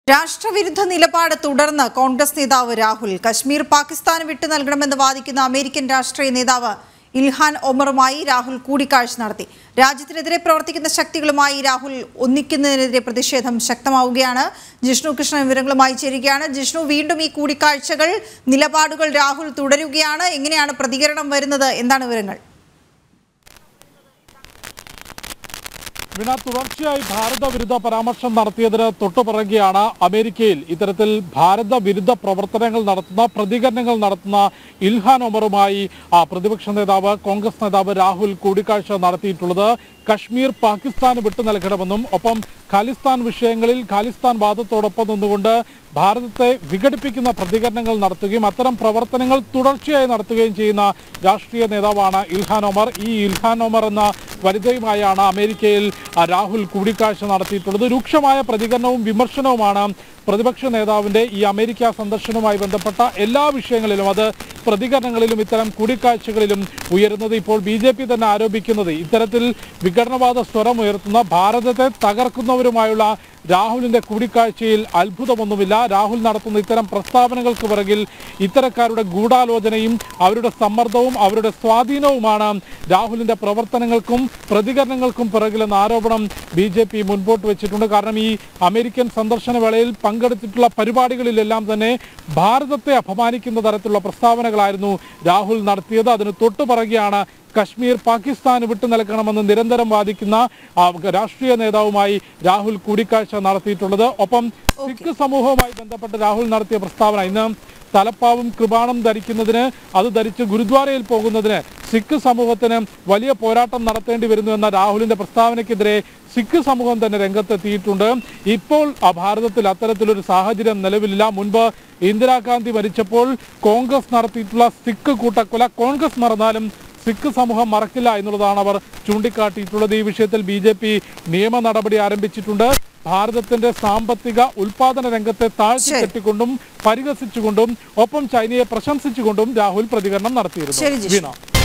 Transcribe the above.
രാഷ്ട്രവിരുദ്ധ നിലപാട് തുടർന്ന് കോൺഗ്രസ് നേതാവ് രാഹുൽ കശ്മീർ പാകിസ്ഥാന് വിട്ടു നൽകണമെന്ന് വാദിക്കുന്ന അമേരിക്കൻ രാഷ്ട്രീയ നേതാവ് ഇൽഹാൻ ഒമറുമായി രാഹുൽ കൂടിക്കാഴ്ച നടത്തി രാജ്യത്തിനെതിരെ പ്രവർത്തിക്കുന്ന ശക്തികളുമായി രാഹുൽ ഒന്നിക്കുന്നതിനെതിരെ പ്രതിഷേധം ശക്തമാവുകയാണ് ജിഷ്ണു കൃഷ്ണൻ വിവരങ്ങളുമായി ചേരുകയാണ് ജിഷ്ണു വീണ്ടും ഈ കൂടിക്കാഴ്ചകൾ നിലപാടുകൾ രാഹുൽ തുടരുകയാണ് എങ്ങനെയാണ് പ്രതികരണം വരുന്നത് എന്താണ് വിവരങ്ങൾ വീണ തുടർച്ചയായി ഭാരത വിരുദ്ധ പരാമർശം നടത്തിയതിന് തൊട്ടുപിറകെയാണ് അമേരിക്കയിൽ ഇത്തരത്തിൽ ഭാരത വിരുദ്ധ പ്രവർത്തനങ്ങൾ നടത്തുന്ന പ്രതികരണങ്ങൾ നടത്തുന്ന ഇൽഹാൻ ഒമറുമായി ആ പ്രതിപക്ഷ നേതാവ് കോൺഗ്രസ് നേതാവ് രാഹുൽ കൂടിക്കാഴ്ച നടത്തിയിട്ടുള്ളത് കശ്മീർ പാകിസ്ഥാന് വിട്ടു നൽകണമെന്നും ഒപ്പം ഖാലിസ്ഥാൻ വിഷയങ്ങളിൽ ഖാലിസ്ഥാൻ വാദത്തോടൊപ്പം നിന്നുകൊണ്ട് ഭാരതത്തെ വിഘടിപ്പിക്കുന്ന പ്രതികരണങ്ങൾ നടത്തുകയും അത്തരം പ്രവർത്തനങ്ങൾ തുടർച്ചയായി നടത്തുകയും ചെയ്യുന്ന രാഷ്ട്രീയ നേതാവാണ് ഇൽഹാൻ ഒമർ ഈ ഇൽഹാൻ ഒമർ എന്ന വനിതയുമായാണ് അമേരിക്കയിൽ ആ, രാഹുൽ കൂടിക്കാഴ്ച നടത്തിയിട്ടുള്ളത് രൂക്ഷമായ പ്രതികരണവും വിമർശനവുമാണ് പ്രതിപക്ഷ നേതാവിന്റെ ഈ അമേരിക്ക സന്ദർശനവുമായി ബന്ധപ്പെട്ട എല്ലാ വിഷയങ്ങളിലും അത് പ്രതികരണങ്ങളിലും ഇത്തരം കൂടിക്കാഴ്ചകളിലും ഉയരുന്നത് ഇപ്പോൾ ബി ജെ പി തന്നെ ആരോപിക്കുന്നത് ഇത്തരത്തിൽ വിഘടനവാദ സ്വരം ഉയർത്തുന്ന ഭാരതത്തെ തകർക്കുന്നവരുമായുള്ള രാഹുലിന്റെ കൂടിക്കാഴ്ചയിൽ അത്ഭുതമൊന്നുമില്ല രാഹുൽ നടത്തുന്ന ഇത്തരം പ്രസ്താവനകൾക്ക് പിറകിൽ ഇത്തരക്കാരുടെ ഗൂഢാലോചനയും അവരുടെ സമ്മർദ്ദവും അവരുടെ സ്വാധീനവുമാണ് രാഹുലിന്റെ പ്രവർത്തനങ്ങൾക്കും പ്രതികരണങ്ങൾക്കും പിറകിലെന്ന ആരോപണം ബി ജെ പി മുൻപോട്ട് വെച്ചിട്ടുണ്ട് കാരണം ഈ അമേരിക്കൻ സന്ദർശന വേളയിൽ പങ്കെടുത്തിട്ടുള്ള പരിപാടികളിലെല്ലാം തന്നെ ഭാരതത്തെ അപമാനിക്കുന്ന തരത്തിലുള്ള പ്രസ്താവനകളായിരുന്നു രാഹുൽ നടത്തിയത് അതിന് തൊട്ടുപിറകെയാണ് കശ്മീർ പാകിസ്ഥാന് വിട്ടു നൽകണമെന്ന് നിരന്തരം വാദിക്കുന്ന ആ, രാഷ്ട്രീയ നേതാവുമായി രാഹുൽ കൂടിക്കാഴ്ച നടത്തിയിട്ടുള്ളത് ഒപ്പം സിഖ് സമൂഹവുമായി ബന്ധപ്പെട്ട് രാഹുൽ നടത്തിയ പ്രസ്താവന ഇന്ന് തലപ്പാവും കൃപാണം ധരിക്കുന്നതിന് അത് ധരിച്ച് ഗുരുദ്വാരയിൽ പോകുന്നതിന് സിഖ് സമൂഹത്തിന് വലിയ പോരാട്ടം നടത്തേണ്ടി വരുന്നു എന്ന രാഹുലിന്റെ പ്രസ്താവനയ്ക്കെതിരെ സിഖ് സമൂഹം തന്നെ രംഗത്തെത്തിയിട്ടുണ്ട് ഇപ്പോൾ ആ ഭാരതത്തിൽ അത്തരത്തിലൊരു സാഹചര്യം നിലവിലില്ല മുൻപ് ഇന്ദിരാഗാന്ധി മരിച്ചപ്പോൾ കോൺഗ്രസ് നടത്തിയിട്ടുള്ള സിഖ് കൂട്ടക്കൊല കോൺഗ്രസ് മറന്നാലും സിഖ് സമൂഹം മറക്കില്ല എന്നുള്ളതാണ് അവർ ചൂണ്ടിക്കാട്ടിയിട്ടുള്ളത് ഈ വിഷയത്തിൽ ബി ജെ പി നിയമ നടപടി ആരംഭിച്ചിട്ടുണ്ട് ഭാരതത്തിന്റെ സാമ്പത്തിക ഉൽപാദന രംഗത്തെ താഴ്ത്തി ശരി. കെട്ടിക്കൊണ്ടും പരിഹസിച്ചുകൊണ്ടും ഒപ്പം ചൈനയെ പ്രശംസിച്ചുകൊണ്ടും രാഹുൽ പ്രതികരണം ശരി, നടത്തിയിരുന്നു ജിഷ്ണു. വീണ